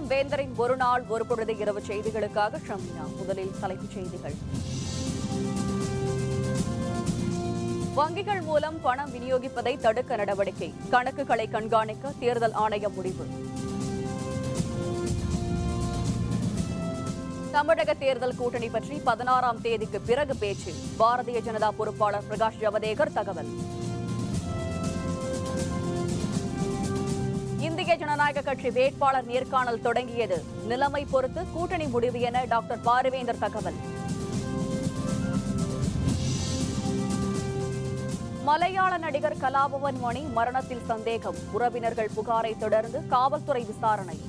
வேந்தரின் ஒரு நாள் ஒரு பொழுது இரவு செய்திகளுக்காக ஷமினா முதலில் தலைப்புச் செய்திகள் வங்கிகள் மூலம் பணம் விநியோகிப்பதை தடுக்க நடவடிக்கை கணக்குகளை கண்காணிக்க தேர்தல் ஆணையம் முடிவு தமிழக தேர்தல் கூட்டணி பற்றி பதினாறாம் தேதிக்கு பிறகு பேச்சு பாரதிய ஜனதா பொறுப்பாளர் பிரகாஷ் ஜவடேகர் தகவல் இந்திய ஜனநாயக கட்சி வேட்பாளர் நேர்காணல் தொடங்கியது நிலைமை பொறுத்து கூட்டணி முடிவு என டாக்டர் பாரிவேந்தர் தகவல் மலையாள நடிகர் கலாபவன் மணி மரணத்தில் சந்தேகம் உறவினர்கள் புகாரை தொடர்ந்து காவல்துறை விசாரணை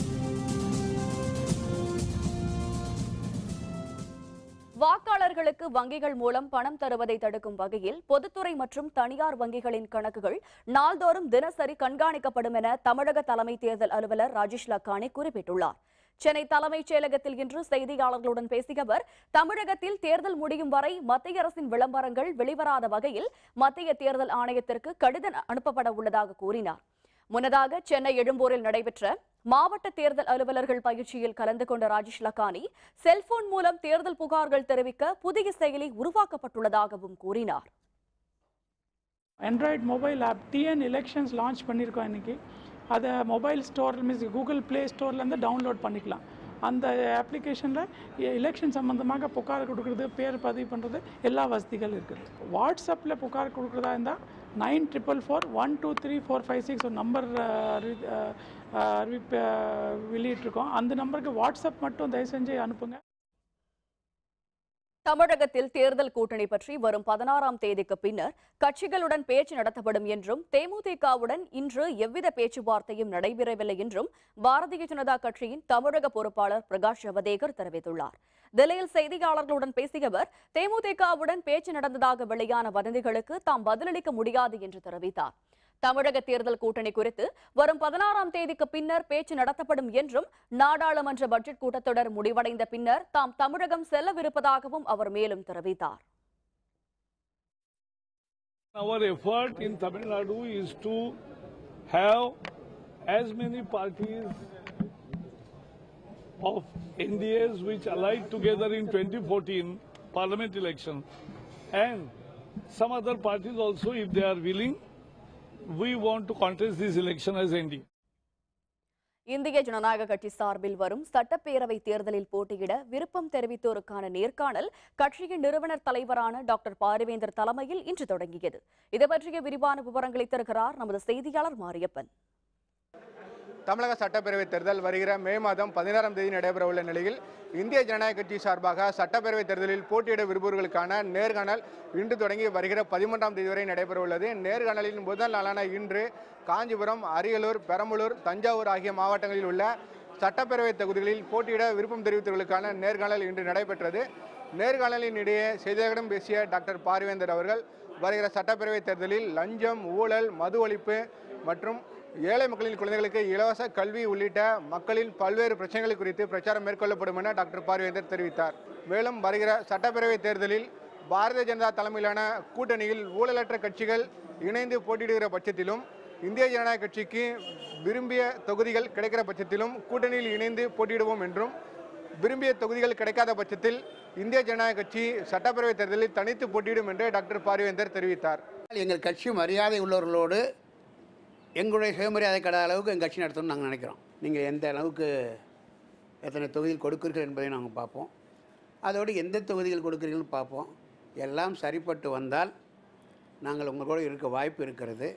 வாக்காளர்களுக்கு வங்கிகள் மூலம் பணம் தருவதை தடுக்கும் வகையில் பொதுத்துறை மற்றும் தனியார் வங்கிகளின் கணக்குகள் நாள்தோறும் தினசரி கண்காணிக்கப்படும் என தமிழக தலைமை தேர்தல் அலுவலர் ராஜேஷ் லக்கானி குறிப்பிட்டுள்ளார் சென்னை தலைமைச் செயலகத்தில் இன்று செய்தியாளர்களுடன் பேசிய அவர் தமிழகத்தில் தேர்தல் முடியும் வரை மத்திய அரசின் விளம்பரங்கள் வெளிவராத வகையில் மத்திய தேர்தல் ஆணையத்திற்கு கடிதம் அனுப்பப்பட உள்ளதாக கூறினார் முன்னதாக சென்னை எழும்பூரில் நடைபெற்ற மாவட்ட தேர்தல் அலுவலர்கள் பயிற்சியில் கலந்து கொண்ட ராஜேஷ் லக்கானி செல்போன் மூலம் தேர்தல் புகார்கள் தெரிவிக்க புதிய செயலி உருவாக்கப்பட்டுள்ளதாகவும் கூறினார் android mobile app TN elections launch பண்ணியிருக்கோம் இன்றைக்கி அதை mobile store means Google play ஸ்டோர்லேருந்து டவுன்லோட் பண்ணிக்கலாம் அந்த அப்ளிகேஷனில் எலெக்ஷன் சம்மந்தமாக புகார் கொடுக்குறது பேர் பதிவு பண்ணுறது எல்லா வசதிகள் இருக்குது வாட்ஸ்அப்பில் புகார் கொடுக்குறதா இருந்தால் nine triple four one two three four five six ஒரு நம்பர் அறிவிப்பு வெளியிட்டிருக்கோம் அந்த நம்பருக்கு வாட்ஸ்அப் மட்டும் தயவு செஞ்சு அனுப்புங்க தமிழகத்தில் தேர்தல் கூட்டணி பற்றி வரும் பதினாறாம் தேதிக்கு பின்னர் கட்சிகளுடன் பேச்சு நடத்தப்படும் என்றும் தேமுதிகவுடன் இன்று எவ்வித பேச்சுவார்த்தையும் நடைபெறவில்லை என்றும் பாரதிய ஜனதா கட்சியின் தமிழக பொறுப்பாளர் பிரகாஷ் ஜவடேகர் தெரிவித்துள்ளார் தில்லியில் செய்தியாளர்களுடன் பேசிய அவர் தேமுதிகவுடன் பேச்சு நடந்ததாக வெளியான வதந்திகளுக்கு தாம் பதிலளிக்க முடியாது என்று தெரிவித்தார் தமிழக தேர்தல் கூட்டணி குறித்து வரும் பதினாறாம் தேதிக்கு பின்னர் பேச்சு நடத்தப்படும் என்றும் நாடாளுமன்ற பட்ஜெட் கூட்டத்தொடர் முடிவடைந்த பின்னர் தாம் தமிழகம் செல்லவிருப்பதாகவும் அவர் மேலும் தெரிவித்தார் Our effort in Tamil Nadu is to have as many parties of NDAs which allied together in 2014 parliament election and some other parties also if they are willing we want to contest this election as NDA. இந்திய ஜனநாயக கட்சி சார்பில் வரும் சட்டப்பேரவை தேர்தலில் போட்டியிட விருப்பம் தெரிவித்தோருக்கான நேர்காணல் கட்சியின் நிறுவனர் தலைவரான டாக்டர் பாரிவேந்தர் தலைமையில் இன்று தொடங்கியது இது பற்றிய விரிவான விவரங்களை தருகிறார் நமது செய்தியாளர் மாரியப்பன் தமிழக சட்டப்பேரவைத் தேர்தல் வருகிற மே மாதம் பதினாறாம் தேதி நடைபெறவுள்ள நிலையில் இந்திய ஜனநாயக கட்சி சார்பாக சட்டப்பேரவைத் தேர்தலில் போட்டியிட விரும்புவர்களுக்கான நேர்காணல் இன்று தொடங்கி வருகிற பதிமூன்றாம் தேதி வரை நடைபெறவுள்ளது நேர்காணலின் முதல் நாளான இன்று காஞ்சிபுரம் அரியலூர் பெரம்பலூர் தஞ்சாவூர் ஆகிய மாவட்டங்களில் உள்ள சட்டப்பேரவை தொகுதிகளில் போட்டியிட விருப்பம் தெரிவித்தவர்களுக்கான நேர்காணல் இன்று நடைபெற்றது நேர்காணலின் இடையே செய்தியாளர்களிடம் பேசிய டாக்டர் பார்வேந்தர் அவர்கள் வருகிற சட்டப்பேரவைத் தேர்தலில் லஞ்சம் ஊழல் மது ஒழிப்பு மற்றும் ஏழை மக்களின் குழந்தைகளுக்கு இலவச கல்வி உள்ளிட்ட மக்களின் பல்வேறு பிரச்சனைகள் குறித்து பிரச்சாரம் மேற்கொள்ளப்படும் என டாக்டர் பார்வேந்தர் தெரிவித்தார் மேலும் வருகிற சட்டப்பேரவைத் தேர்தலில் பாரதிய ஜனதா தலைமையிலான கூட்டணியில் ஊழலற்ற கட்சிகள் இணைந்து போட்டியிடுகிற பட்சத்திலும் இந்திய ஜனநாயக கட்சிக்கு விரும்பிய தொகுதிகள் கிடைக்கிற பட்சத்திலும் கூட்டணியில் இணைந்து போட்டியிடுவோம் என்றும் விரும்பிய தொகுதிகள் கிடைக்காத பட்சத்தில் இந்திய ஜனநாயக கட்சி சட்டப்பேரவைத் தேர்தலில் தனித்து போட்டியிடும் என்று டாக்டர் பார்வேந்தர் தெரிவித்தார் எங்கள் கட்சி மரியாதை உள்ளவர்களோடு எங்களுடைய சுயமரியாதை கடை அளவுக்கு எங்கள் கட்சி நடத்தணும்னு நாங்கள் நினைக்கிறோம் நீங்கள் எந்த அளவுக்கு எத்தனை தொகுதிகள் கொடுக்குறீர்கள் என்பதை நாங்கள் பார்ப்போம் அதோடு எந்த தொகுதிகள் கொடுக்குறீங்கன்னு பார்ப்போம் எல்லாம் சரிப்பட்டு வந்தால் நாங்கள் உங்களோடு இருக்க வாய்ப்பு இருக்கிறது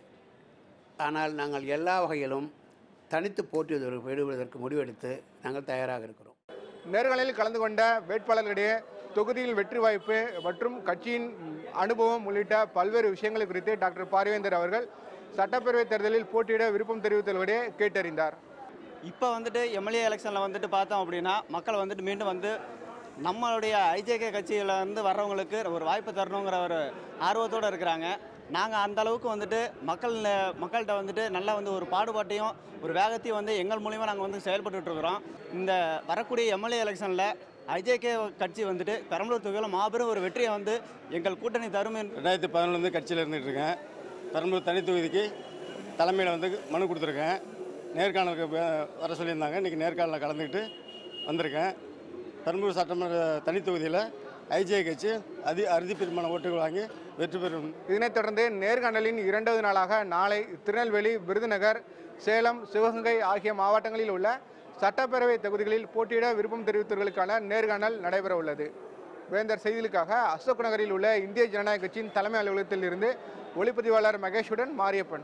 ஆனால் நாங்கள் எல்லா வகையிலும் தனித்து போட்டியிடுவதற்கு விடுவதற்கு முடிவெடுத்து நாங்கள் தயாராக இருக்கிறோம் நேர்காணலில் கலந்து கொண்ட வேட்பாளர்களிடையே தொகுதியில் வெற்றி வாய்ப்பு மற்றும் கட்சியின் அனுபவம் உள்ளிட்ட பல்வேறு விஷயங்கள் குறித்து டாக்டர் பார்வேந்தர் அவர்கள் சட்டப்பேரவைத் தேர்தலில் போட்டியிட விருப்பம் தெரிவித்தவர்களிடையே கேட்டறிந்தார் இப்போ வந்துட்டு எம்எல்ஏ எலெக்ஷனில் வந்துட்டு பார்த்தோம் அப்படின்னா மக்கள் வந்துட்டு மீண்டும் வந்து நம்மளுடைய ஐஜேகே கட்சியில் இருந்து வர்றவங்களுக்கு ஒரு வாய்ப்பு தரணுங்கிற ஒரு ஆர்வத்தோடு இருக்கிறாங்க நாங்கள் அந்த அளவுக்கு வந்துட்டு மக்கள் மக்கள்கிட்ட வந்துட்டு நல்லா வந்து ஒரு பாடுபாட்டையும் ஒரு வேகத்தையும் வந்து எங்கள் மூலிமா நாங்கள் வந்து செயல்பட்டுட்டு இருக்கிறோம் இந்த வரக்கூடிய எம்எல்ஏ எலெக்ஷனில் ஐஜேகே கட்சி வந்துட்டு பெரம்பலூர் தொகுதியில் மாபெரும் ஒரு வெற்றியை வந்து எங்கள் கூட்டணி தரும் என்று ரெண்டாயிரத்தி பதினொன்றுலேருந்து கட்சியில் இருந்துகிட்டு இருக்கேன் பெரம்பலூர் தனி தொகுதிக்கு தலைமையில் வந்து மனு கொடுத்துருக்கேன் நேர்காணலுக்கு வே- வர சொல்லியிருந்தாங்க இன்றைக்கி நேர்காணலில் கலந்துக்கிட்டு வந்திருக்கேன் பெரம்பலூர் சட்டமன்ற தனி தொகுதியில் ஐஜே கட்சி அதி அறுதி பெருமான ஓட்டுகள் வாங்கி வெற்றி பெறும் இதனைத் தொடர்ந்து நேர்காணலின் இரண்டாவது நாளாக நாளை திருநெல்வேலி விருதுநகர் சேலம் சிவகங்கை ஆகிய மாவட்டங்களில் உள்ள சட்டப்பேரவை தொகுதிகளில் போட்டியிட விருப்பம் தெரிவித்தவர்களுக்கான நேர்காணல் நடைபெற உள்ளது வேந்தர் செய்திகளுக்காக அசோக் நகரில் உள்ள இந்திய ஜனநாயக கட்சியின் தலைமை அலுவலகத்தில் இருந்து ஒளிப்பதிவாளர் மகேஷுடன் மாரியப்பன்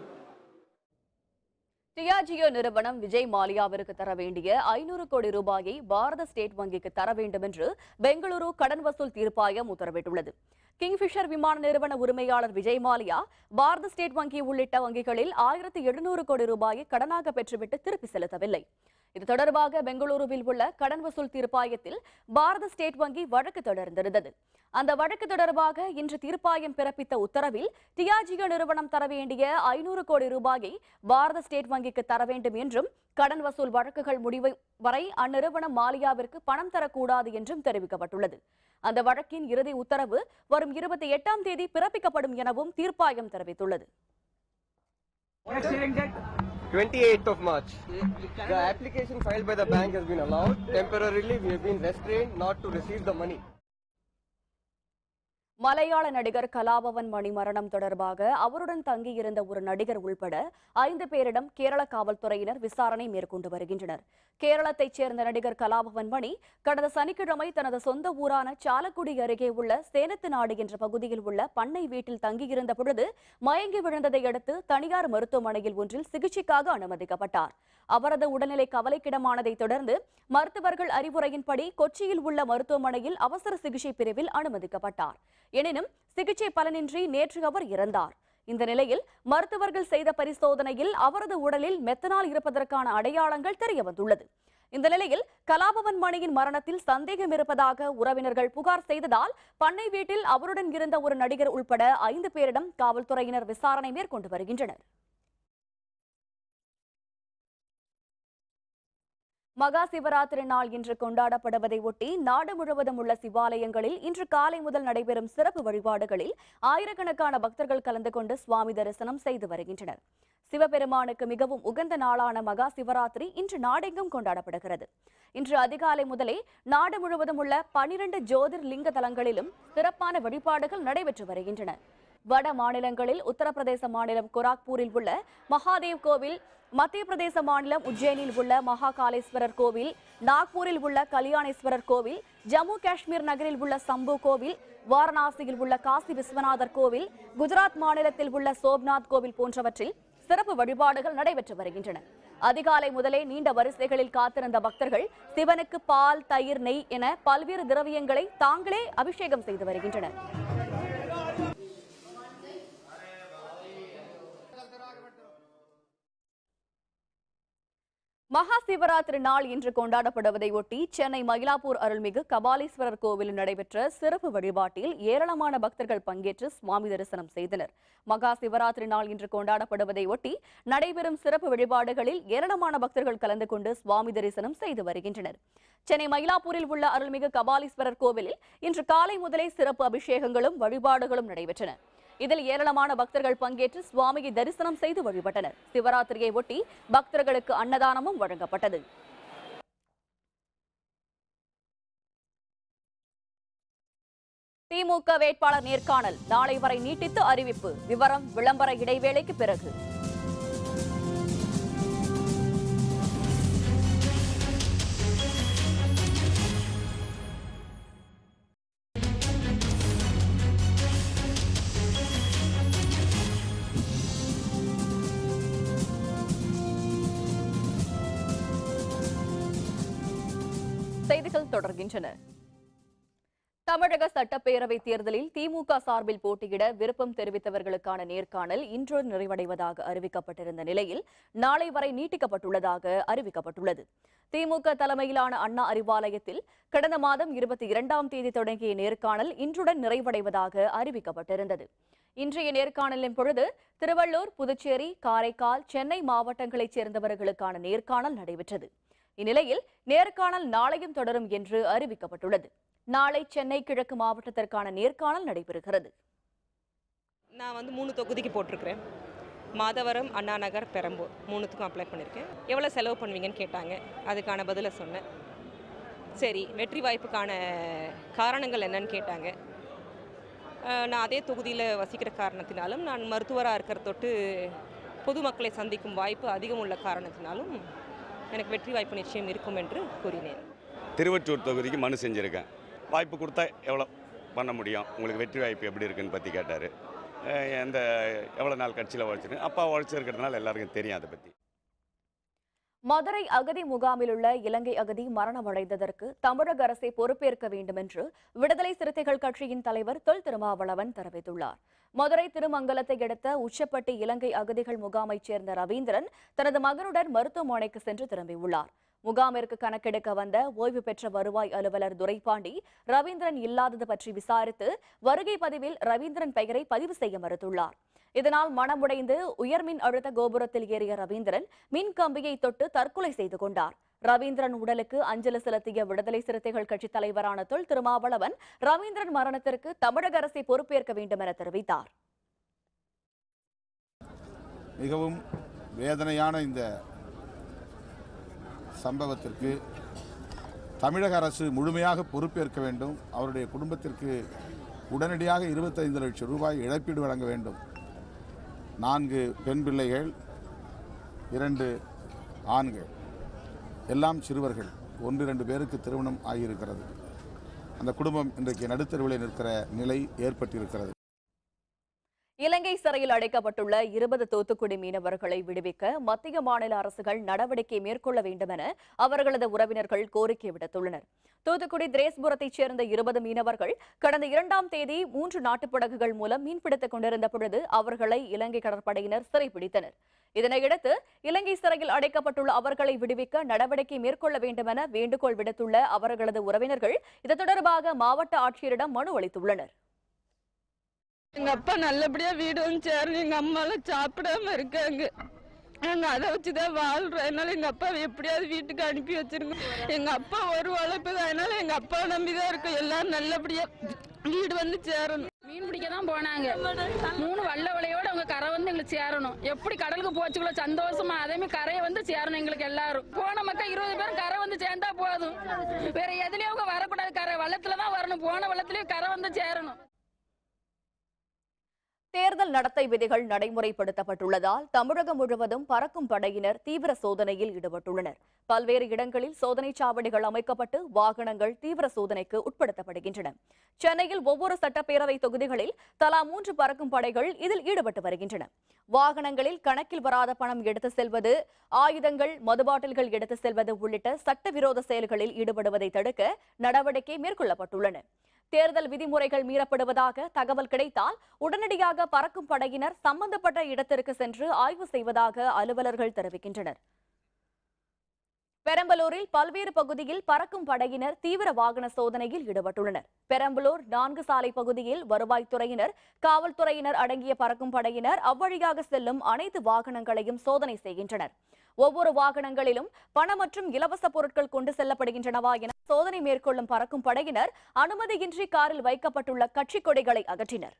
டிஆர்ஜிஓ நிறுவனம் விஜய் மாலியாவிற்கு தர வேண்டிய ஐநூறு கோடி ரூபாயை பாரத ஸ்டேட் வங்கிக்கு தர வேண்டும் என்று பெங்களூரு கடன் வசூல் தீர்ப்பாயம் உத்தரவிட்டுள்ளது கிங்ஃபிஷர் விமான நிறுவன உரிமையாளர் விஜய் மாலியா பாரத ஸ்டேட் வங்கி உள்ளிட்ட வங்கிகளில் ஆயிரத்தி எழுநூறு கோடி ரூபாயை கடனாக பெற்றுவிட்டு திருப்பி செலுத்தவில்லை இது தொடர்பாக பெங்களூருவில் உள்ள கடன் வசூல் தீர்ப்பாயத்தில் பாரத ஸ்டேட் வங்கி வழக்கு தொடர்ந்திருந்தது அந்த வழக்கு தொடர்பாக இன்று தீர்ப்பாயம் பிறப்பித்த உத்தரவில் டிஆர்ஜிஓ நிறுவனம் தர வேண்டிய ஐநூறு கோடி ரூபாயை பாரத ஸ்டேட் வங்கிக்கு தர வேண்டும் என்றும் கடன் வசூல் வழக்குகள் முடிவு வரை அந்நிறுவனம் மாலியாவிற்கு பணம் தரக்கூடாது என்றும் தெரிவிக்கப்பட்டுள்ளது அந்த வழக்கின் இறுதி உத்தரவு வரும் இருபத்தி எட்டாம் தேதி பிறப்பிக்கப்படும் எனவும் தீர்ப்பாயம் தெரிவித்துள்ளது 28th of March. The application filed by the bank has been allowed. Temporarily, we have been restrained not to receive the money. மலையாள நடிகர் கலாபவன் மணி மரணம் தொடர்பாக அவருடன் தங்கியிருந்த ஒரு நடிகர் உள்பட ஐந்து பேரிடம் கேரள காவல்துறையினர் விசாரணை மேற்கொண்டு வருகின்றனர் கேரளத்தைச் சேர்ந்த நடிகர் கலாபவன் மணி கடந்த சனிக்கிழமை தனது சொந்த ஊரான சாலக்குடி அருகே உள்ள சேனத்து நாடு என்ற பகுதியில் உள்ள பண்ணை வீட்டில் தங்கியிருந்த பொழுது மயங்கி விழுந்ததை அடுத்து தனியார் மருத்துவமனையில் ஒன்றில் சிகிச்சைக்காக அனுமதிக்கப்பட்டார் அவரது உடல்நிலை கவலைக்கிடமானதை தொடர்ந்து மருத்துவர்கள் அறிவுரையின்படி கொச்சியில் உள்ள மருத்துவமனையில் அவசர சிகிச்சை பிரிவில் அனுமதிக்கப்பட்டார் எனினும் சிகிச்சை பலனின்றி நேற்று அவர் இறந்தார் இந்த நிலையில் மருத்துவர்கள் செய்த பரிசோதனையில் அவரது உடலில் மெத்தனால் இருப்பதற்கான அடையாளங்கள் தெரியவந்துள்ளது இந்த நிலையில் கலாபவன் மணியின் மரணத்தில் சந்தேகம் இருப்பதாக உறவினர்கள் புகார் செய்ததால் பண்ணை வீட்டில் அவருடன் இருந்த ஒரு நடிகர் உள்பட ஐந்து பேரிடம் காவல்துறையினர் விசாரணை மேற்கொண்டு வருகின்றனர் மகா சிவராத்திரி நாள் இன்று கொண்டாடப்படுவதை ஒட்டி நாடு முழுவதும் உள்ள சிவாலயங்களில் இன்று காலை முதல் நடைபெறும் சிறப்பு வழிபாடுகளில் ஆயிரக்கணக்கான பக்தர்கள் கலந்து கொண்டு சுவாமி தரிசனம் செய்து வருகின்றனர் சிவபெருமானுக்கு மிகவும் உகந்த நாளான மகா சிவராத்திரி இன்று நாடெங்கும் கொண்டாடப்படுகிறது இன்று அதிகாலை முதலே நாடு முழுவதும் உள்ள பனிரெண்டு ஜோதிர் லிங்க தலங்களிலும் சிறப்பான வழிபாடுகள் நடைபெற்று வருகின்றன வட மாநிலங்களில் உத்தரப்பிரதேச மாநிலம் கோராக்பூரில் உள்ள மகாதேவ் கோவில் மத்திய பிரதேச மாநிலம் உஜ்ஜைனில் உள்ள மகாகாலேஸ்வரர் கோவில் நாக்பூரில் உள்ள கல்யாணேஸ்வரர் கோவில் ஜம்மு காஷ்மீர் நகரில் உள்ள சம்பு கோவில் வாரணாசியில் உள்ள காசி விஸ்வநாதர் கோவில் குஜராத் மாநிலத்தில் உள்ள சோம்நாத் கோவில் போன்றவற்றில் சிறப்பு வழிபாடுகள் நடைபெற்று வருகின்றன அதிகாலை முதலே நீண்ட வரிசைகளில் காத்திருந்த பக்தர்கள் சிவனுக்கு பால் தயிர் நெய் என பல்வேறு திரவியங்களை தாங்களே அபிஷேகம் செய்து வருகின்றனர் மகா சிவராத்திரி நாள் இன்று கொண்டாடப்படுவதை ஒட்டி சென்னை மயிலாப்பூர் அருள்மிகு கபாலீஸ்வரர் கோவிலில் நடைபெற்ற சிறப்பு வழிபாட்டில் ஏராளமான பக்தர்கள் பங்கேற்று சுவாமி தரிசனம் செய்தனர் மகா சிவராத்திரி நாள் இன்று கொண்டாடப்படுவதை ஒட்டி நடைபெறும் சிறப்பு வழிபாடுகளில் ஏராளமான பக்தர்கள் கலந்து கொண்டு சுவாமி தரிசனம் செய்து வருகின்றனர் சென்னை மயிலாப்பூரில் உள்ள அருள்மிகு கபாலீஸ்வரர் கோவிலில் இன்று காலை முதலே சிறப்பு அபிஷேகங்களும் வழிபாடுகளும் நடைபெற்றன இதில் ஏராளமான பக்தர்கள் பங்கேற்று சுவாமியை தரிசனம் செய்து வழிபட்டனர் சிவராத்திரியை ஒட்டி பக்தர்களுக்கு அன்னதானமும் வழங்கப்பட்டது திமுக வேட்பாளர் நேர்காணல் நாளை வரை நீட்டித்து அறிவிப்பு விவரம் விளம்பர இடைவேளைக்கு பிறகு செய்திகள் தொடர்கின்றன தமிழக சட்டப்பேரவை தேர்தலில் திமுக சார்பில் போட்டியிட விருப்பம் தெரிவித்தவர்களுக்கான நேர்காணல் இன்று நிறைவடைவதாக அறிவிக்கப்பட்டிருந்த நிலையில் நாளை வரை நீட்டிக்கப்பட்டுள்ளதாக அறிவிக்கப்பட்டுள்ளது திமுக தலைமையிலான அண்ணா அறிவாலயத்தில் கடந்த மாதம் இருபத்தி இரண்டாம் தேதி தொடங்கிய நேர்காணல் இன்றுடன் நிறைவடைவதாக அறிவிக்கப்பட்டிருந்தது இன்றைய நேர்காணலின் பொழுது திருவள்ளூர் புதுச்சேரி காரைக்கால் சென்னை மாவட்டங்களைச் சேர்ந்தவர்களுக்கான நேர்காணல் நடைபெற்றது இந்நிலையில் நேர்காணல் நாளையும் தொடரும் என்று அறிவிக்கப்பட்டுள்ளது நாளை சென்னை கிழக்கு மாவட்டத்திற்கான நேர்காணல் நடைபெறுகிறது நான் வந்து மூணு தொகுதிக்கு போட்டிருக்கிறேன் மாதவரம் அண்ணா நகர் பெரம்பூர் மூணுத்துக்கும் அப்ளை பண்ணியிருக்கேன் எவ்வளோ செலவு பண்ணுவீங்கன்னு கேட்டாங்க அதுக்கான பதிலை சொன்னேன் சரி வெற்றி வாய்ப்புக்கான காரணங்கள் என்னன்னு கேட்டாங்க அஹ் நான் அதே தொகுதியில் வசிக்கிற காரணத்தினாலும் நான் மருத்துவராக இருக்கிற தொட்டு பொதுமக்களை சந்திக்கும் வாய்ப்பு அதிகம் உள்ள காரணத்தினாலும் எனக்கு வெற்றி வாய்ப்பு நிச்சயம் இருக்கும் என்று கூறினேன் திருவற்றூர் தொகுதிக்கு மனு செஞ்சுருக்கேன் வாய்ப்பு கொடுத்தா எவ்வளோ பண்ண முடியும் உங்களுக்கு வெற்றி வாய்ப்பு எப்படி இருக்குன்னு பற்றி கேட்டார் எந்த எவ்வளோ நாள் கட்சியில் உழைச்சிருக்கு அப்பா உழைச்சிருக்கிறதுனால எல்லாருக்கும் தெரியும் அதை பற்றி மதுரை அகதி முகாமில் உள்ள இலங்கை அகதி மரணமடைந்ததற்கு தமிழக அரசை பொறுப்பேற்க வேண்டும் என்று விடுதலை சிறுத்தைகள் கட்சியின் தலைவர் தொல் திருமாவளவன் தெரிவித்துள்ளார் மதுரை திருமங்கலத்தை அடுத்த உச்சப்பட்டி இலங்கை அகதிகள் முகாமைச் சேர்ந்த ரவீந்திரன் தனது மகனுடன் மருத்துவமனைக்கு சென்று திரும்பியுள்ளார் முகாமிற்கு கணக்கெடுக்க வந்த ஓய்வு பெற்ற வருவாய் அலுவலர் துரைபாண்டி ரவீந்திரன் இல்லாதது பற்றி விசாரித்து வருகை பதிவில் ரவீந்திரன் பெயரை பதிவு செய்ய மறுத்துள்ளார் இதனால் மனமுடைந்து உயர்மின் அழுத்த கோபுரத்தில் ஏறிய ரவீந்திரன் மின் கம்பியை தொட்டு தற்கொலை செய்து கொண்டார் ரவீந்திரன் உடலுக்கு அஞ்சலி செலுத்திய விடுதலை சிறுத்தைகள் கட்சி தலைவரான தொல் திருமாவளவன் ரவீந்திரன் மரணத்திற்கு தமிழக அரசை பொறுப்பேற்க வேண்டும் என தெரிவித்தார் மிகவும் வேதனையான இந்த சம்பவத்திற்கு தமிழக அரசு முழுமையாக பொறுப்பேற்க வேண்டும் அவருடைய குடும்பத்திற்கு உடனடியாக இருபத்தைந்து லட்சம் ரூபாய் இழப்பீடு வழங்க வேண்டும் நான்கு பெண் பிள்ளைகள் இரண்டு ஆண்கள் எல்லாம் சிறுவர்கள் ஒன்று இரண்டு பேருக்கு திருமணம் ஆகியிருக்கிறது அந்த குடும்பம் இன்றைக்கு நடுத்தருவிலே நிற்கிற நிலை ஏற்பட்டிருக்கிறது இலங்கை சிறையில் அடைக்கப்பட்டுள்ள இருபது தூத்துக்குடி மீனவர்களை விடுவிக்க மத்திய மாநில அரசுகள் நடவடிக்கை மேற்கொள்ள வேண்டும் என அவர்களது உறவினர்கள் கோரிக்கை விடுத்துள்ளனர் தூத்துக்குடி திரேஸ்புரத்தைச் சேர்ந்த இருபது மீனவர்கள் கடந்த இரண்டாம் தேதி மூன்று நாட்டுப் படகுகள் மூலம் மீன்பிடித்துக் கொண்டிருந்த பொழுது அவர்களை இலங்கை கடற்படையினர் சிறைப்பிடித்தனர் இதனையடுத்து இலங்கை சிறையில் அடைக்கப்பட்டுள்ள அவர்களை விடுவிக்க நடவடிக்கை மேற்கொள்ள வேண்டும் என வேண்டுகோள் விடுத்துள்ள அவர்களது உறவினர்கள் இது தொடர்பாக மாவட்ட ஆட்சியரிடம் மனு அளித்துள்ளனர் எங்க அப்பா நல்லபடியா வீடு வந்து சேரணும் எங்க அம்மாலாம் சாப்பிடாம இருக்காங்க நாங்க அதை வச்சுதான் வாழ்றோம் அதனால எங்க அப்பாவை எப்படியாவது வீட்டுக்கு அனுப்பி வச்சிருங்க எங்க அப்பா ஒரு வளர்ப்பு அதனால எங்க அப்பா நம்பிதான் இருக்கோம் எல்லாரும் நல்லபடியா வீடு வந்து சேரணும் மீன் பிடிக்க தான் போனாங்க மூணு வல்ல வலையோட அவங்க கரை வந்து எங்களுக்கு சேரணும் எப்படி கடலுக்கு போச்சுங்களோ சந்தோஷமா அதே மாதிரி கரையை வந்து சேரணும் எங்களுக்கு எல்லாரும் போன மக்கள் இருபது பேரும் கரை வந்து சேர்ந்தா போதும் வேற எதுலயும் அவங்க வரக்கூடாது கரை வள்ளத்துல தான் வரணும் போன வள்ளத்துலயும் கரை வந்து சேரணும் தேர்தல் நடத்தை விதிகள் நடைமுறைப்படுத்தப்பட்டுள்ளதால் தமிழகம் முழுவதும் பறக்கும் படையினர் தீவிர சோதனையில் ஈடுபட்டுள்ளனர் பல்வேறு இடங்களில் சோதனைச் சாவடிகள் அமைக்கப்பட்டு வாகனங்கள் தீவிர சோதனைக்கு உட்படுத்தப்படுகின்றன சென்னையில் ஒவ்வொரு சட்டப்பேரவை தொகுதிகளில் தலா மூன்று பறக்கும் படைகள் இதில் ஈடுபட்டு வருகின்றன வாகனங்களில் கணக்கில் வராத பணம் எடுத்து செல்வது ஆயுதங்கள் மதுபாட்டில்கள் எடுத்து செல்வது உள்ளிட்ட சட்டவிரோத செயல்களில் ஈடுபடுவதை தடுக்க நடவடிக்கை மேற்கொள்ளப்பட்டுள்ளன தேர்தல் விதிமுறைகள் மீறப்படுவதாக தகவல் கிடைத்தால் உடனடியாக பறக்கும் படையினர் சம்பந்தப்பட்ட இடத்திற்கு சென்று ஆய்வு செய்வதாக அலுவலர்கள் தெரிவிக்கின்றனர் பெரம்பலூரில் பல்வேறு பகுதியில் பறக்கும் படையினர் தீவிர வாகன சோதனையில் ஈடுபட்டுள்ளனர் பெரம்பலூர் நான்கு சாலை பகுதியில் வருவாய்த்துறையினர் காவல்துறையினர் அடங்கிய பறக்கும் படையினர் அவ்வழியாக செல்லும் அனைத்து வாகனங்களையும் சோதனை செய்கின்றனர் ஒவ்வொரு வாகனங்களிலும் பணம் மற்றும் இலவச பொருட்கள் கொண்டு செல்லப்படுகின்றனவா என சோதனை மேற்கொள்ளும் பறக்கும் படையினர் அனுமதியின்றி காரில் வைக்கப்பட்டுள்ள கட்சிக் கொடிகளை அகற்றினர்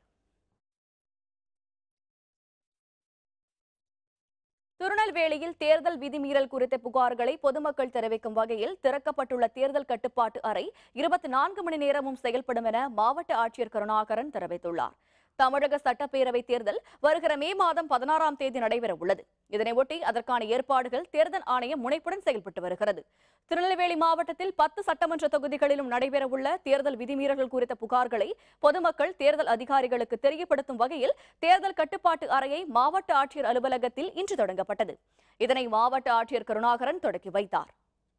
திருநெல்வேலியில் தேர்தல் விதிமீறல் குறித்த புகார்களை பொதுமக்கள் தெரிவிக்கும் வகையில் திறக்கப்பட்டுள்ள தேர்தல் கட்டுப்பாட்டு அறை இருபத்தி நான்கு மணி நேரமும் செயல்படும் என மாவட்ட ஆட்சியர் கருணாகரன் தெரிவித்துள்ளார் தமிழக சட்டப்பேரவை தேர்தல் வருகிற மே மாதம் பதினாறாம் தேதி நடைபெற உள்ளது இதனையொட்டி அதற்கான ஏற்பாடுகள் தேர்தல் ஆணையம் முனைப்புடன் செயல்பட்டு வருகிறது திருநெல்வேலி மாவட்டத்தில் பத்து சட்டமன்ற தொகுதிகளிலும் நடைபெறவுள்ள தேர்தல் விதிமீறல்கள் குறித்த புகார்களை பொதுமக்கள் தேர்தல் அதிகாரிகளுக்கு தெரியப்படுத்தும் வகையில் தேர்தல் கட்டுப்பாட்டு அறையை மாவட்ட ஆட்சியர் அலுவலகத்தில் இன்று தொடங்கப்பட்டது இதனை மாவட்ட ஆட்சியர் கருணாகரன் தொடங்கி வைத்தார்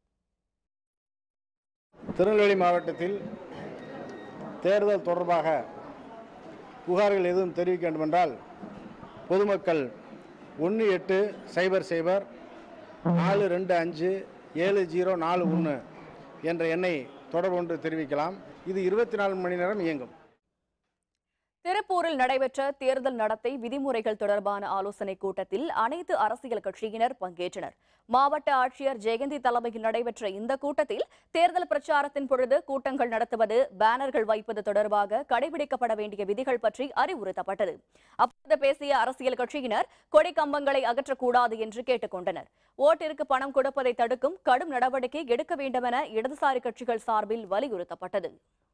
திருநெல்வேலி மாவட்டத்தில் தேர்தல் தொடர்பாக புகார்கள் எதுவும் தெரிவிக்க வேண்டுமென்றால் பொதுமக்கள் ஒன்று எட்டு சைபர் சைபர் நாலு ரெண்டு அஞ்சு ஏழு ஜீரோ நாலு ஒன்று என்ற எண்ணை தொடர்பு கொண்டு தெரிவிக்கலாம் இது இருபத்தி நாலு மணி நேரம் இயங்கும் திருப்பூரில் நடைபெற்ற தேர்தல் நடத்தை விதிமுறைகள் தொடர்பான ஆலோசனைக் கூட்டத்தில் அனைத்து அரசியல் கட்சியினர் பங்கேற்றனர் மாவட்ட ஆட்சியர் ஜெயந்தி தலைமையில் நடைபெற்ற இந்த கூட்டத்தில் தேர்தல் பிரச்சாரத்தின் பொழுது கூட்டங்கள் நடத்துவது பேனர்கள் வைப்பது தொடர்பாக கடைபிடிக்கப்பட வேண்டிய விதிகள் பற்றி அறிவுறுத்தப்பட்டது அப்போது பேசிய அரசியல் கட்சியினர் கொடி கம்பங்களை அகற்றக்கூடாது என்று கேட்டுக் கொண்டனர் ஓட்டிற்கு பணம் கொடுப்பதை தடுக்கும் கடும் நடவடிக்கை எடுக்க வேண்டுமென இடதுசாரி கட்சிகள் சார்பில் வலியுறுத்தப்பட்டது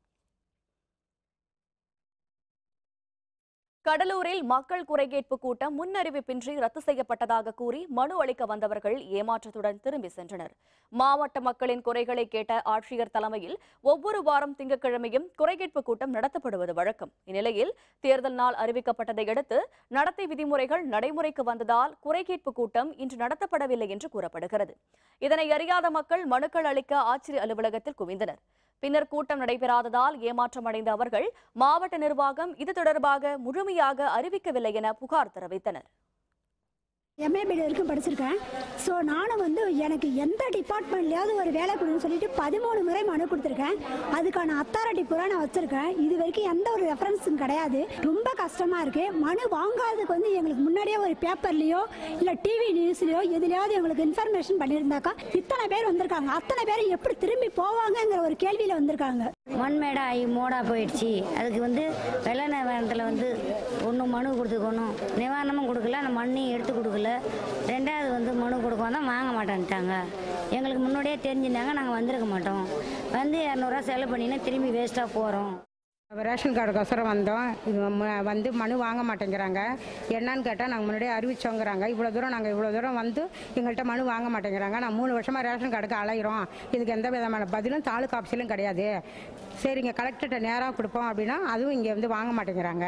கடலூரில் மக்கள் குறைகேட்பு கூட்டம் முன்னறிவிப்பின்றி ரத்து செய்யப்பட்டதாக கூறி மனு அளிக்க வந்தவர்கள் ஏமாற்றத்துடன் திரும்பி சென்றனர் மாவட்ட மக்களின் குறைகளை கேட்ட ஆட்சியர் தலைமையில் ஒவ்வொரு வாரம் திங்கட்கிழமையும் குறைகேட்பு கூட்டம் நடத்தப்படுவது வழக்கம் இந்நிலையில் தேர்தல் நாள் அறிவிக்கப்பட்டதை அடுத்து நடத்தை விதிமுறைகள் நடைமுறைக்கு வந்ததால் குறைகேட்பு கூட்டம் இன்று நடத்தப்படவில்லை என்று கூறப்படுகிறது இதனை அறியாத மக்கள் மனுக்கள் அளிக்க ஆட்சியர் அலுவலகத்தில் குவிந்தனர் பின்னர் கூட்டம் நடைபெறாததால் ஏமாற்றமடைந்த அவர்கள் மாவட்ட நிர்வாகம் இது தொடர்பாக முழுமையாக அறிவிக்கவில்லை என புகார் தெரிவித்தனர் எம்ஏபிடி வரைக்கும் படிச்சிருக்கேன் ஸோ நானும் வந்து எனக்கு எந்த டிபார்ட்மெண்ட்லையாவது ஒரு வேலை கொடுன்னு சொல்லிட்டு பதிமூணு முறை மனு கொடுத்துருக்கேன் அதுக்கான அத்தாரிட்டி பூரா நான் வச்சிருக்கேன் இது வரைக்கும் எந்த ஒரு ரெஃபரன்ஸும் கிடையாது ரொம்ப கஷ்டமா இருக்கு மனு வாங்காததுக்கு வந்து எங்களுக்கு முன்னாடியே ஒரு பேப்பர்லயோ இல்லை டிவி நியூஸ்லயோ எதுலையாவது எங்களுக்கு இன்ஃபர்மேஷன் பண்ணியிருந்தாக்கா இத்தனை பேர் வந்திருக்காங்க அத்தனை பேர் எப்படி திரும்பி போவாங்கங்கிற ஒரு கேள்வியில வந்திருக்காங்க மண்மேடா ஆகி மோடா போயிடுச்சு அதுக்கு வந்து வெள்ள நிவாரணத்தில் வந்து ஒன்றும் மனு கொடுத்துக்கணும் நிவாரணமும் கொடுக்கல அந்த மண்ணையும் எடுத்து கொடுக்கல ரெண்டாவது வந்து மனு கொடுக்க வந்தால் வாங்க மாட்டேன்ட்டாங்க எங்களுக்கு முன்னாடியே தெரிஞ்சிருந்தாங்க நாங்கள் வந்திருக்க மாட்டோம் வந்து இரநூறுவா செலவு பண்ணினா திரும்பி வேஸ்ட்டாக போகிறோம் ரேஷன் கார்டுக்கோசரம் வந்தோம் இது ம- வந்து மனு வாங்க மாட்டேங்கிறாங்க என்னன்னு கேட்டால் நாங்கள் முன்னாடியே அறிவிச்சோங்கிறாங்க இவ்வளோ தூரம் நாங்கள் இவ்வளோ தூரம் வந்து எங்கள்கிட்ட மனு வாங்க மாட்டேங்கிறாங்க நான் மூணு வருஷமாக ரேஷன் கார்டுக்கு அலைகிறோம் இதுக்கு எந்த விதமான பதிலும் தாலுக்கா ஆஃபீஸிலும் கிடையாது சரிங்க கலெக்டர்கிட்ட நேராக கொடுப்போம் அப்படின்னா அதுவும் இங்கே வந்து வாங்க மாட்டேங்கிறாங்க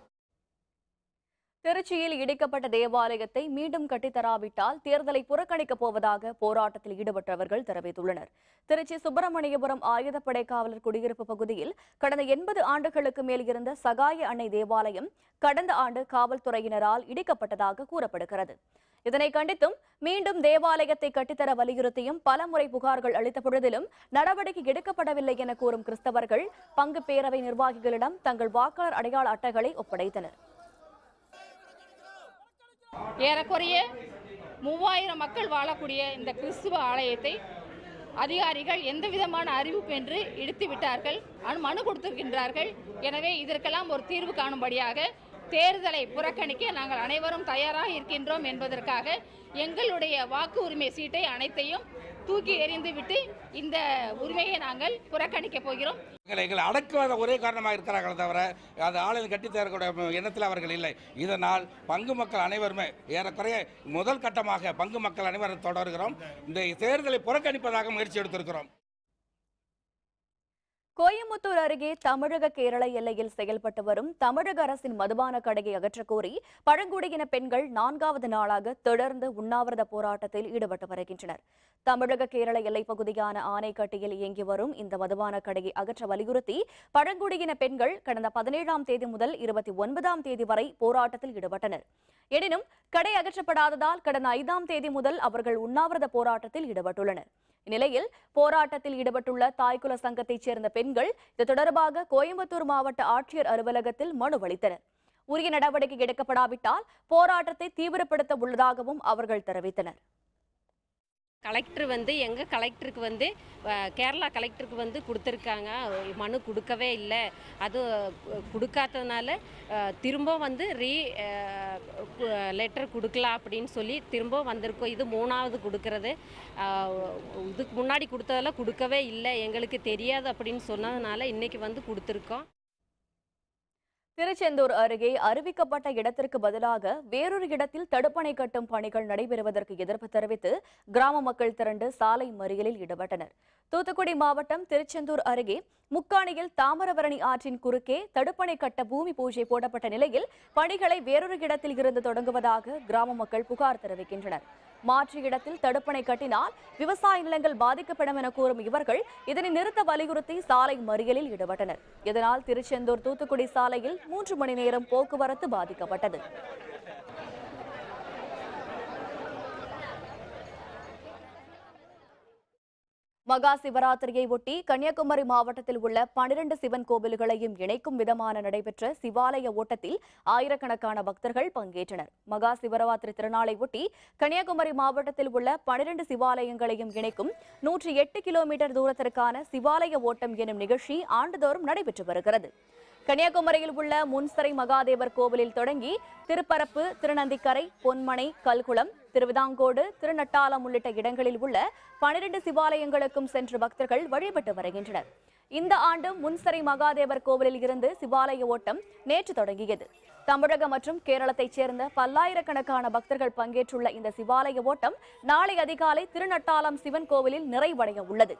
திருச்சியில் இடிக்கப்பட்ட தேவாலயத்தை மீண்டும் கட்டித்தராவிட்டால் தேர்தலை புறக்கணிக்கப் போவதாக போராட்டத்தில் ஈடுபட்டவர்கள் தெரிவித்துள்ளனர் திருச்சி சுப்பிரமணியபுரம் ஆயுதப்படை காவலர் குடியிருப்பு பகுதியில் கடந்த எண்பது ஆண்டுகளுக்கு மேல் இருந்த சகாய அன்னை தேவாலயம் கடந்த ஆண்டு காவல்துறையினரால் இடிக்கப்பட்டதாக கூறப்படுகிறது இதனை கண்டித்தும் மீண்டும் தேவாலயத்தை கட்டித்தர வலியுறுத்தியும் பலமுறை புகார்கள் அளித்த பொழுதிலும் நடவடிக்கை எடுக்கப்படவில்லை என கூறும் கிறிஸ்தவர்கள் பங்கு பேரவை நிர்வாகிகளிடம் தங்கள் வாக்காளர் அடையாள அட்டைகளை ஒப்படைத்தனர் ஏறக்குறைய மூவாயிரம் மக்கள் வாழக்கூடிய இந்த கிறிஸ்துவ ஆலயத்தை அதிகாரிகள் எந்த விதமான அறிவிப்பு என்று இடித்து விட்டார்கள் அனு- மனு கொடுத்திருக்கின்றார்கள் எனவே இதற்கெல்லாம் ஒரு தீர்வு காணும்படியாக தேர்தலை புறக்கணிக்க நாங்கள் அனைவரும் தயாராக இருக்கின்றோம் என்பதற்காக எங்களுடைய வாக்கு உரிமை சீட்டை அனைத்தையும் தூக்கி எறிந்துவிட்டு இந்த உரிமையை நாங்கள் புறக்கணிக்க போகிறோம் எங்களை எங்களை அடக்குவத ஒரே காரணமாக இருக்கிறார்களே தவிர அது ஆளுநர் கட்டித்தரக்கூடிய எண்ணத்தில் அவர்கள் இல்லை இதனால் பங்கு மக்கள் அனைவருமே ஏறக்குறைய முதல் கட்டமாக பங்கு மக்கள் அனைவரும் தொடர்கிறோம் இந்த தேர்தலை புறக்கணிப்பதாக முயற்சி எடுத்திருக்கிறோம் கோயம்புத்தூர் அருகே தமிழக கேரள எல்லையில் செயல்பட்டு வரும் தமிழக அரசின் மதுபான கடையை அகற்றக் கோரி பழங்குடியின பெண்கள் நான்காவது நாளாக தொடர்ந்து உண்ணாவிரத போராட்டத்தில் ஈடுபட்டு வருகின்றனர் தமிழக கேரள எல்லைப் பகுதியான ஆனைக்கட்டியில் இயங்கி வரும் இந்த மதுபான கடையை அகற்ற வலியுறுத்தி பழங்குடியின பெண்கள் கடந்த பதினேழாம் தேதி முதல் இருபத்தி ஒன்பதாம் தேதி வரை போராட்டத்தில் ஈடுபட்டனர் எனினும் கடை அகற்றப்படாததால் கடந்த ஐந்தாம் தேதி முதல் அவர்கள் உண்ணாவிரத போராட்டத்தில் ஈடுபட்டுள்ளனர் இந்நிலையில் போராட்டத்தில் ஈடுபட்டுள்ள தாய்குல சங்கத்தைச் சேர்ந்த பெண்கள் இது தொடர்பாக கோயம்புத்தூர் மாவட்ட ஆட்சியர் அலுவலகத்தில் மனு அளித்தனர் உரிய நடவடிக்கை எடுக்கப்படாவிட்டால் போராட்டத்தை தீவிரப்படுத்த உள்ளதாகவும் அவர்கள் தெரிவித்தனர் கலெக்டர் வந்து எங்கள் கலெக்டருக்கு வந்து அஹ், கேரளா கலெக்டருக்கு வந்து கொடுத்துருக்காங்க மனு கொடுக்கவே இல்லை அது அஹ், கொடுக்காததுனால அஹ், திரும்ப வந்து ரீ லெட்டர் கொடுக்கலாம் அப்படின்னு சொல்லி திரும்ப வந்திருக்கோம் இது மூணாவது கொடுக்கறது அஹ், இதுக்கு முன்னாடி கொடுத்ததெல்லாம் கொடுக்கவே இல்லை எங்களுக்கு தெரியாது அப்படின்னு சொன்னதுனால இன்னைக்கு வந்து கொடுத்துருக்கோம் திருச்செந்தூர் அருகே அறிவிக்கப்பட்ட இடத்திற்கு பதிலாக வேறொரு இடத்தில் தடுப்பணை கட்டும் பணிகள் நடைபெறுவதற்கு எதிர்ப்பு தெரிவித்து கிராம மக்கள் திரண்டு சாலை மறியலில் ஈடுபட்டனர் தூத்துக்குடி மாவட்டம் திருச்செந்தூர் அருகே முக்காணியில் தாமிரபரணி ஆற்றின் குறுக்கே தடுப்பணை கட்ட பூமி பூஜை போடப்பட்ட நிலையில் பணிகளை வேறொரு இடத்தில் இருந்து தொடங்குவதாக கிராம மக்கள் புகார் தெரிவிக்கின்றனர் மாற்று இடத்தில் தடுப்பணை கட்டினால் விவசாய நிலங்கள் பாதிக்கப்படும் என கூறும் இவர்கள் இதனை நிறுத்த வலியுறுத்தி சாலை மறியலில் ஈடுபட்டனர் இதனால் திருச்செந்தூர் தூத்துக்குடி சாலையில் மூன்று மணி நேரம் போக்குவரத்து பாதிக்கப்பட்டது மகா சிவராத்திரியை ஒட்டி கன்னியாகுமரி மாவட்டத்தில் உள்ள பனிரெண்டு சிவன் கோவில்களையும் இணைக்கும் விதமான நடைபெற்ற சிவாலய ஓட்டத்தில் ஆயிரக்கணக்கான பக்தர்கள் பங்கேற்றனர் மகா சிவராத்திரி திருநாளை ஒட்டி கன்னியாகுமரி மாவட்டத்தில் உள்ள பனிரெண்டு சிவாலயங்களையும் இணைக்கும் நூற்றி எட்டு கிலோமீட்டர் தூரத்திற்கான சிவாலய ஓட்டம் எனும் நிகழ்ச்சி ஆண்டுதோறும் நடைபெற்று வருகிறது கன்னியாகுமரியில் உள்ள முன்சரை மகாதேவர் கோவிலில் தொடங்கி திருப்பரப்பு திருநந்திக்கரை பொன்மனை கல்குளம் திருவிதாங்கோடு திருநட்டாலம் உள்ளிட்ட இடங்களில் உள்ள பனிரெண்டு சிவாலயங்களுக்கும் சென்று பக்தர்கள் வழிபட்டு வருகின்றனர் இந்த ஆண்டு முன்சரை மகாதேவர் கோவிலில் இருந்து சிவாலய ஓட்டம் நேற்று தொடங்கியது தமிழகம் மற்றும் கேரளத்தைச் சேர்ந்த பல்லாயிரக்கணக்கான பக்தர்கள் பங்கேற்றுள்ள இந்த சிவாலய ஓட்டம் நாளை அதிகாலை திருநட்டாலம் சிவன் கோவிலில் நிறைவடைய உள்ளது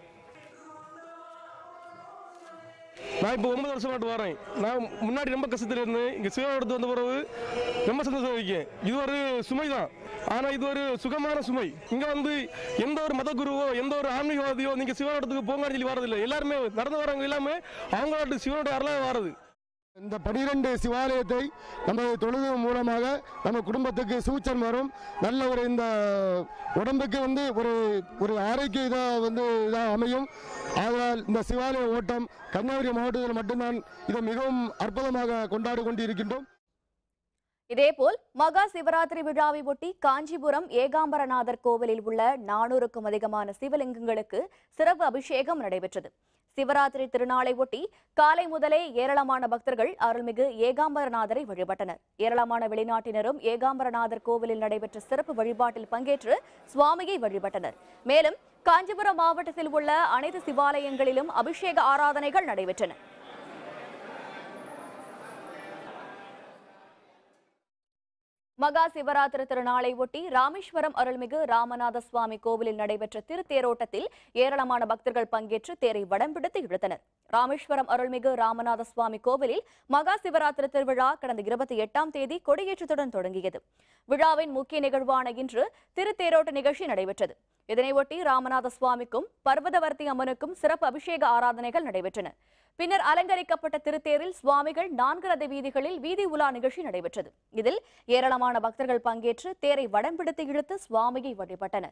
நான் இப்போ ஒன்பது வருஷமாட்டு வரேன் நான் முன்னாடி ரொம்ப கஷ்டத்தில் இருந்தேன் இங்கே சிவனோடத்து வந்த பிறகு ரொம்ப சந்தோஷம் இருக்கேன் இது ஒரு சுமை தான் ஆனால் இது ஒரு சுகமான சுமை இங்கே வந்து எந்த ஒரு மத குருவோ எந்த ஒரு ஆன்மீகவாதியோ நீங்கள் சிவனோடத்துக்கு போங்கன்னு சொல்லி வரதில்லை எல்லாருமே நடந்து வரவங்க எல்லாமே அவங்களோட சிவனோட அருளாக வரது இந்த பனிரெண்டு சிவாலயத்தை நமது தொழுது மூலமாக நம்ம குடும்பத்துக்கு சூச்சன் வரும் நல்ல ஒரு இந்த உடம்புக்கு வந்து ஒரு ஒரு ஆரோக்கிய இதாக வந்து இதாக அமையும் ஆதலால் இந்த சிவாலய ஓட்டம் கன்னியாகுமரி மாவட்டத்தில் மட்டும்தான் இதை மிகவும் அற்புதமாக கொண்டாடி கொண்டு இருக்கின்றோம் இதேபோல் மகா சிவராத்திரி விழாவை ஒட்டி காஞ்சிபுரம் ஏகாம்பரநாதர் கோவிலில் உள்ள நானூறுக்கும் அதிகமான சிவலிங்கங்களுக்கு சிறப்பு அபிஷேகம் நடைபெற்றது சிவராத்திரி திருநாளை ஒட்டி காலை முதலே ஏராளமான பக்தர்கள் அருள்மிகு ஏகாம்பரநாதரை வழிபட்டனர் ஏராளமான வெளிநாட்டினரும் ஏகாம்பரநாதர் கோவிலில் நடைபெற்ற சிறப்பு வழிபாட்டில் பங்கேற்று சுவாமியை வழிபட்டனர் மேலும் காஞ்சிபுரம் மாவட்டத்தில் உள்ள அனைத்து சிவாலயங்களிலும் அபிஷேக ஆராதனைகள் நடைபெற்றன மகா சிவராத்திரி திருநாளை ஒட்டி ராமேஸ்வரம் அருள்மிகு ராமநாத சுவாமி கோவிலில் நடைபெற்ற திருத்தேரோட்டத்தில் ஏராளமான பக்தர்கள் பங்கேற்று தேரை வடம்பிடித்து இழுத்தனர் ராமேஸ்வரம் அருள்மிகு ராமநாத சுவாமி கோவிலில் மகா சிவராத்திரி திருவிழா கடந்த இருபத்தி எட்டாம் தேதி கொடியேற்றத்துடன் தொடங்கியது விழாவின் முக்கிய நிகழ்வான இன்று திருத்தேரோட்ட நிகழ்ச்சி நடைபெற்றது இதனையொட்டி ராமநாத சுவாமிக்கும் பர்வதவர்த்தி அம்மனுக்கும் சிறப்பு அபிஷேக ஆராதனைகள் நடைபெற்றன பின்னர் அலங்கரிக்கப்பட்ட திருத்தேரில் சுவாமிகள் நான்கு ரத வீதிகளில் வீதி உலா நிகழ்ச்சி நடைபெற்றது இதில் ஏராளமான பக்தர்கள் பங்கேற்று தேரை வடம் பிடித்து இழுத்து சுவாமியை வழிபட்டனர்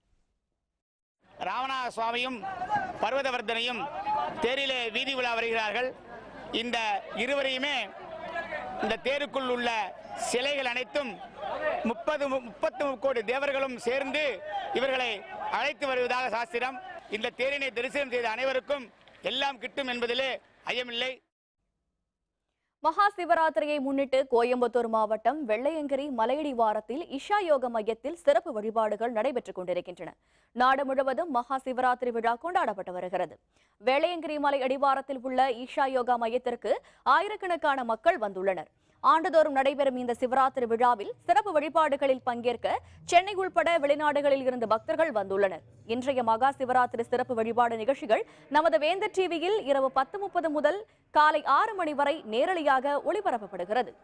ராவணா சுவாமியும் பர்வதவர்தனையும் தேரிலே வீதி உலா வருகிறார்கள் இந்த இருவரையுமே இந்த தேருக்குள் உள்ள சிலைகள் அனைத்தும் முப்பது முப்பத்து கோடி தேவர்களும் சேர்ந்து இவர்களை அழைத்து வருவதாக சாஸ்திரம் இந்த தேரினை தரிசனம் செய்த அனைவருக்கும் எல்லாம் கிட்டும் என்பதிலே ஐயமில்லை மகா சிவராத்திரியை முன்னிட்டு கோயம்புத்தூர் மாவட்டம் வெள்ளையங்கிரி மலையடிவாரத்தில் இஷா யோக மையத்தில் சிறப்பு வழிபாடுகள் நடைபெற்றுக் கொண்டிருக்கின்றன நாடு முழுவதும் மகா சிவராத்திரி விழா கொண்டாடப்பட்டு வருகிறது வெள்ளையங்கிரி மலை அடிவாரத்தில் உள்ள ஈஷா யோகா மையத்திற்கு ஆயிரக்கணக்கான மக்கள் வந்துள்ளனர் ஆண்டுதோறும் நடைபெறும் இந்த சிவராத்திரி விழாவில் சிறப்பு வழிபாடுகளில் பங்கேற்க சென்னை உள்பட வெளிநாடுகளில் இருந்து பக்தர்கள் வந்துள்ளனர் இன்றைய மகா சிவராத்திரி சிறப்பு வழிபாடு நிகழ்ச்சிகள் நமது வேந்தர் டிவியில் இரவு பத்து முப்பது முதல் காலை ஆறு மணி வரை நேரலையாக ஒளிபரப்பப்படுகிறது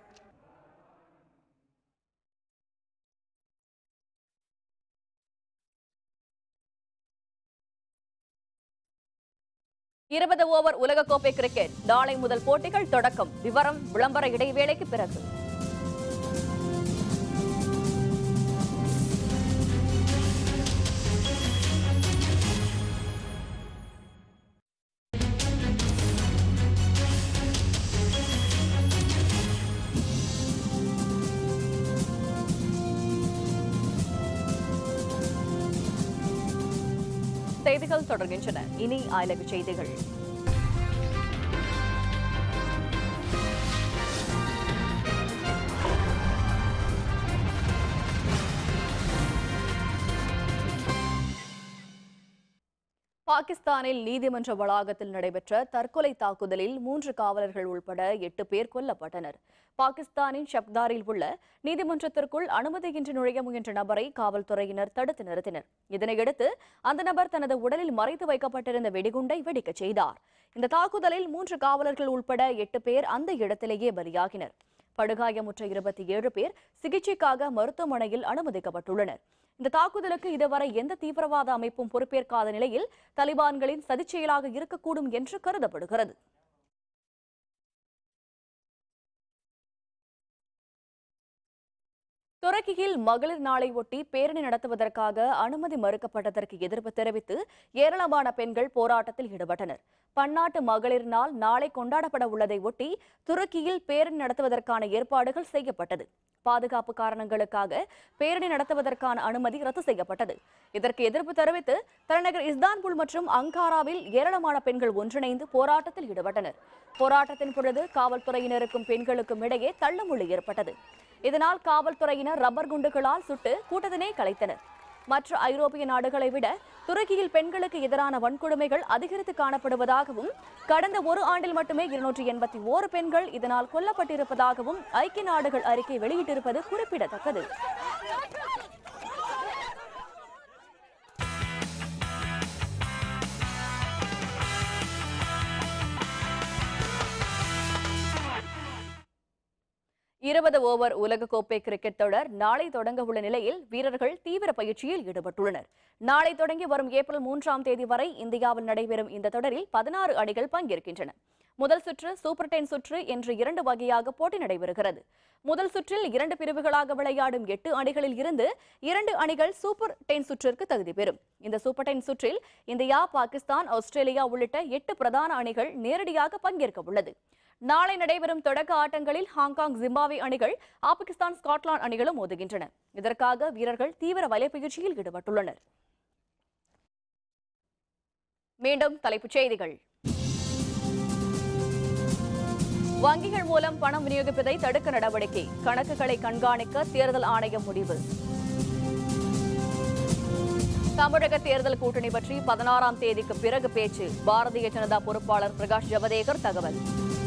இருபது ஓவர் உலகக்கோப்பை கிரிக்கெட் நாளை முதல் போட்டிகள் தொடக்கம் விவரம் விளம்பர இடைவேளைக்கு பிறகு செய்திகள் தொடர்கின்றன இனி அயலக செய்திகள் பாகிஸ்தானில் நீதிமன்ற வளாகத்தில் நடைபெற்ற தற்கொலை தாக்குதலில் மூன்று காவலர்கள் உள்பட எட்டு பேர் கொல்லப்பட்டனர் பாகிஸ்தானின் ஷப்தாரில் உள்ள நீதிமன்றத்திற்குள் அனுமதியின்றி நுழைய முயன்ற நபரை காவல்துறையினர் தடுத்து நிறுத்தினர் இதனையடுத்து அந்த நபர் தனது உடலில் மறைத்து வைக்கப்பட்டிருந்த வெடிகுண்டை வெடிக்கச் செய்தார் இந்த தாக்குதலில் மூன்று காவலர்கள் உள்பட எட்டு பேர் அந்த இடத்திலேயே பலியாகினர் படுகாயமுற்ற இருபத்தி ஏழு பேர் சிகிச்சைக்காக மருத்துவமனையில் அனுமதிக்கப்பட்டுள்ளனர் இந்த தாக்குதலுக்கு இதுவரை எந்த தீவிரவாத அமைப்பும் பொறுப்பேற்காத நிலையில் தலிபான்களின் சதிச்செயலாக இருக்கக்கூடும் என்று கருதப்படுகிறது துருக்கியில் மகளிர் நாளை ஒட்டி பேரணி நடத்துவதற்காக அனுமதி மறுக்கப்பட்டதற்கு எதிர்ப்பு தெரிவித்து ஏராளமான பெண்கள் போராட்டத்தில் ஈடுபட்டனர் பன்னாட்டு மகளிர் நாள் நாளை கொண்டாடப்பட உள்ளதை ஒட்டி துருக்கியில் பேரணி நடத்துவதற்கான ஏற்பாடுகள் செய்யப்பட்டது பாதுகாப்பு காரணங்களுக்காக பேரணி நடத்துவதற்கான அனுமதி ரத்து செய்யப்பட்டது இதற்கு எதிர்ப்பு தெரிவித்து தலைநகர் இஸ்தான்புல் மற்றும் அங்காராவில் ஏராளமான பெண்கள் ஒன்றிணைந்து போராட்டத்தில் ஈடுபட்டனர் போராட்டத்தின் பொழுது காவல்துறையினருக்கும் பெண்களுக்கும் இடையே தள்ளுமுள்ளு ஏற்பட்டது இதனால் காவல்துறையினர் ரப்பர் குண்டுகளால் சுட்டு கூட்டத்தினை கலைத்தனர் மற்ற ஐரோப்பிய நாடுகளை விட துருக்கியில் பெண்களுக்கு எதிரான வன்கொடுமைகள் அதிகரித்து காணப்படுவதாகவும் கடந்த ஒரு ஆண்டில் மட்டுமே இருநூற்றி எண்பத்தி ஓரு பெண்கள் இதனால் கொல்லப்பட்டிருப்பதாகவும் ஐக்கிய நாடுகள் அறிக்கை வெளியிட்டிருப்பது குறிப்பிடத்தக்கது இருபது ஓவர் உலகக்கோப்பை கிரிக்கெட் தொடர் நாளை தொடங்க உள்ள நிலையில் வீரர்கள் தீவிர பயிற்சியில் ஈடுபட்டுள்ளனர் நாளை தொடங்கி வரும் ஏப்ரல் மூன்றாம் தேதி வரை இந்தியாவில் நடைபெறும் இந்த தொடரில் பதினாறு அணிகள் பங்கேற்கின்றன முதல் சுற்று சூப்பர் டென் சுற்று என்று இரண்டு வகையாக போட்டி நடைபெறுகிறது முதல் சுற்றில் இரண்டு பிரிவுகளாக விளையாடும் எட்டு அணிகளில் இருந்து இரண்டு அணிகள் சூப்பர் டென் சுற்றிற்கு தகுதி பெறும் இந்த சூப்பர் டென் சுற்றில் இந்தியா பாகிஸ்தான் ஆஸ்திரேலியா உள்ளிட்ட எட்டு பிரதான அணிகள் நேரடியாக பங்கேற்க உள்ளது நாளை நடைபெறும் தொடக்க ஆட்டங்களில் ஹாங்காங் ஜிம்பாவே அணிகள் பாகிஸ்தான் ஸ்காட்லாந்து அணிகளும் மோதுகின்றன இதற்காக வீரர்கள் தீவிர வலைப்பயிற்சியில் ஈடுபட்டுள்ளனர் மீண்டும் தலைப்புச் செய்திகள் வங்கிகள் மூலம் பணம் விநியோகிப்பதை தடுக்க நடவடிக்கை கணக்குகளை கண்காணிக்க தேர்தல் ஆணையம் முடிவு தமிழக தேர்தல் கூட்டணி பற்றி பதினாறாம் தேதிக்கு பிறகு பேச்சு பாரதிய ஜனதா பொறுப்பாளர் பிரகாஷ் ஜவடேகர் தகவல்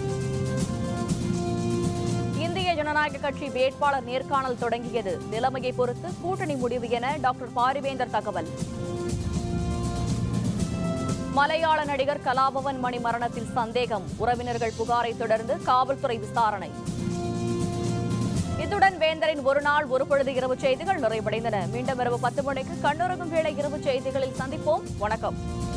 இந்திய ஜனநாயக கட்சி வேட்பாளர் நேர்காணல் தொடங்கியது நிலைமையை பொறுத்து கூட்டணி முடிவு என டாக்டர் பாரிவேந்தர் தகவல் மலையாள நடிகர் கலாபவன் மணி மரணத்தில் சந்தேகம் உறவினர்கள் புகாரை தொடர்ந்து காவல்துறை விசாரணை இத்துடன் வேந்தரின் ஒரு நாள் ஒரு பொழுது இரவு செய்திகள் நிறைவடைந்தன மீண்டும் இரவு பத்து மணிக்கு கண்ணுறங்கும் வேளை இரவு செய்திகளில் சந்திப்போம் வணக்கம்